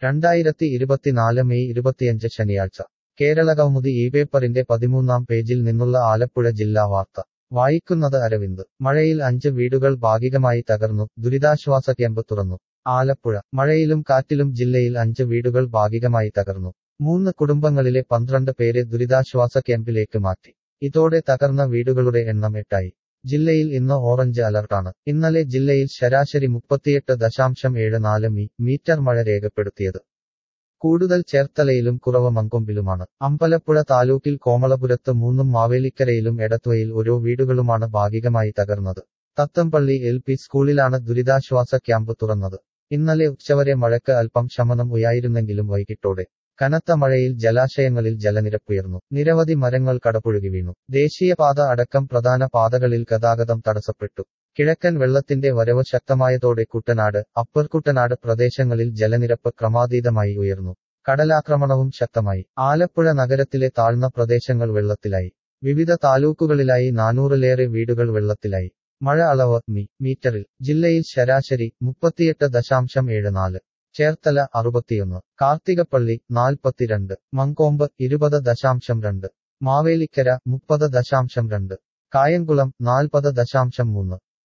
രണ്ടായിരത്തി ഇരുപത്തിനാല് മെയ് ഇരുപത്തിയഞ്ച് ശനിയാഴ്ച കേരളകൗമുദി ഈ പേപ്പറിന്റെ പതിമൂന്നാം പേജിൽ നിന്നുള്ള ആലപ്പുഴ ജില്ലാ വാർത്ത വായിക്കുന്നത് അരവിന്ദ് മഴയിൽ അഞ്ച് വീടുകൾ ഭാഗികമായി തകർന്നു ദുരിതാശ്വാസ ക്യാമ്പ് തുറന്നു ആലപ്പുഴ മഴയിലും കാറ്റിലും ജില്ലയിൽ അഞ്ച് വീടുകൾ ഭാഗികമായി തകർന്നു മൂന്ന് കുടുംബങ്ങളിലെ പന്ത്രണ്ട് പേരെ ദുരിതാശ്വാസ ക്യാമ്പിലേക്ക് മാറ്റി ഇതോടെ തകർന്ന വീടുകളുടെ എണ്ണം എട്ടായി ജില്ലയിൽ ഇന്ന് ഓറഞ്ച് അലർട്ടാണ് ഇന്നലെ ജില്ലയിൽ ശരാശരി മുപ്പത്തിയെട്ട് ദശാംശം ഏഴ് നാല് മീ മീറ്റർ മഴ രേഖപ്പെടുത്തിയത് കൂടുതൽ ചേർത്തലയിലും കുറവ് മങ്കൊമ്പിലുമാണ് അമ്പലപ്പുഴ താലൂക്കിൽ കോമളപുരത്ത് മൂന്നും മാവേലിക്കരയിലും എടത്വയിൽ ഓരോ വീടുകളുമാണ് ഭാഗികമായി തകർന്നത് തത്തമ്പള്ളി എൽ പി സ്കൂളിലാണ് ദുരിതാശ്വാസ ക്യാമ്പ് തുറന്നത് ഇന്നലെ ഉച്ചവരെ മഴയ്ക്ക് അല്പം ശമനം ഉയായിരുന്നെങ്കിലും വൈകിട്ടോടെ കനത്ത മഴയിൽ ജലാശയങ്ങളിൽ ജലനിരപ്പുയർന്നു നിരവധി മരങ്ങൾ കടപുഴുകി വീണു ദേശീയപാത അടക്കം പ്രധാന പാതകളിൽ ഗതാഗതം തടസ്സപ്പെട്ടു കിഴക്കൻ വെള്ളത്തിന്റെ വരവ് ശക്തമായതോടെ കുട്ടനാട് അപ്പർ കുട്ടനാട് പ്രദേശങ്ങളിൽ ജലനിരപ്പ് ക്രമാതീതമായി ഉയർന്നു കടലാക്രമണവും ശക്തമായി ആലപ്പുഴ നഗരത്തിലെ താഴ്ന്ന പ്രദേശങ്ങൾ വെള്ളത്തിലായി വിവിധ താലൂക്കുകളിലായി നാനൂറിലേറെ വീടുകൾ വെള്ളത്തിലായി മഴ അളവ് മി മീറ്ററിൽ ജില്ലയിൽ ശരാശരി മുപ്പത്തിയെട്ട് ദശാംശം ഏഴ് നാല് ചേർത്തല അറുപത്തിയൊന്ന് കാർത്തികപ്പള്ളി നാൽപ്പത്തിരണ്ട് മങ്കോമ്പ് ഇരുപത് ദശാംശം രണ്ട് മാവേലിക്കര മുപ്പത് ദശാംശം രണ്ട് കായംകുളം നാൽപ്പത് ദശാംശം മൂന്ന്